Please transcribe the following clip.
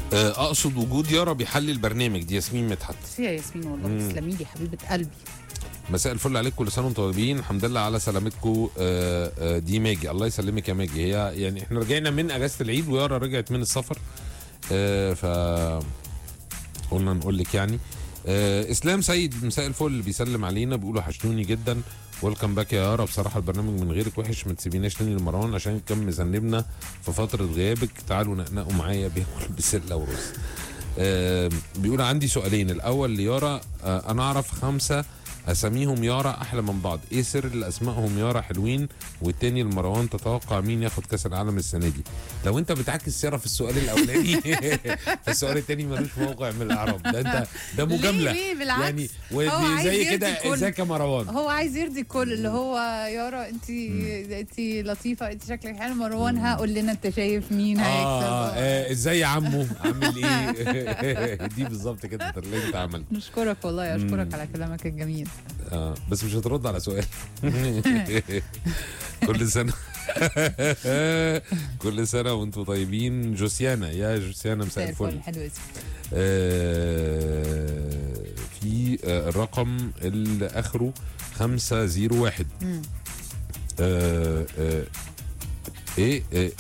آه، اقصد وجود يارا بيحلي البرنامج دي ياسمين مدحت ميرسي يا ياسمين والله مم. تسلمي لي حبيبه قلبي مساء الفل عليكم كل سنه وانتم طيبين الحمد لله على سلامتكم آه، آه، دي ماجي الله يسلمك يا ماجي هي يعني احنا رجعنا من اجازه العيد ويارا رجعت من السفر آه، ف قلنا نقول لك يعني آه، اسلام سيد مساء الفل بيسلم علينا بيقول وحشتوني جدا ويلكم باك يا يارا بصراحه البرنامج من غيرك وحش ما تسيبيناش تاني لمروان عشان كان مذنبنا في فتره غيابك تعالوا نقنقوا معايا بياكل بسله ورز آه، بيقول عندي سؤالين الاول ليارا آه، انا اعرف خمسه اساميهم يارا احلى من بعض ايه سر اللي اسمائهم يارا حلوين والتاني لمروان تتوقع مين ياخد كاس العالم السنه دي لو انت بتعكس يارا في السؤال الاولاني السؤال التاني ملوش موقع من الاعراب ده انت ده مجامله ليه ليه بالعكس يعني هو عايز وزي يرضي كده الكل. ازيك يا مروان هو عايز يرضي الكل اللي هو يارا انت انت لطيفه انت شكلك حلو مروان ها قول لنا انت شايف مين اه هيكسب آه، ازاي يا عمو عامل ايه دي بالظبط كده اللي انت عملت نشكرك والله اشكرك على كلامك الجميل آه بس مش هترد على سؤال كل سنه كل سنه وانتم طيبين جوسيانا يا جوسيانا مساء الفل حلو اسمه آه في آه الرقم اللي اخره 501 مم. آه آه ايه آه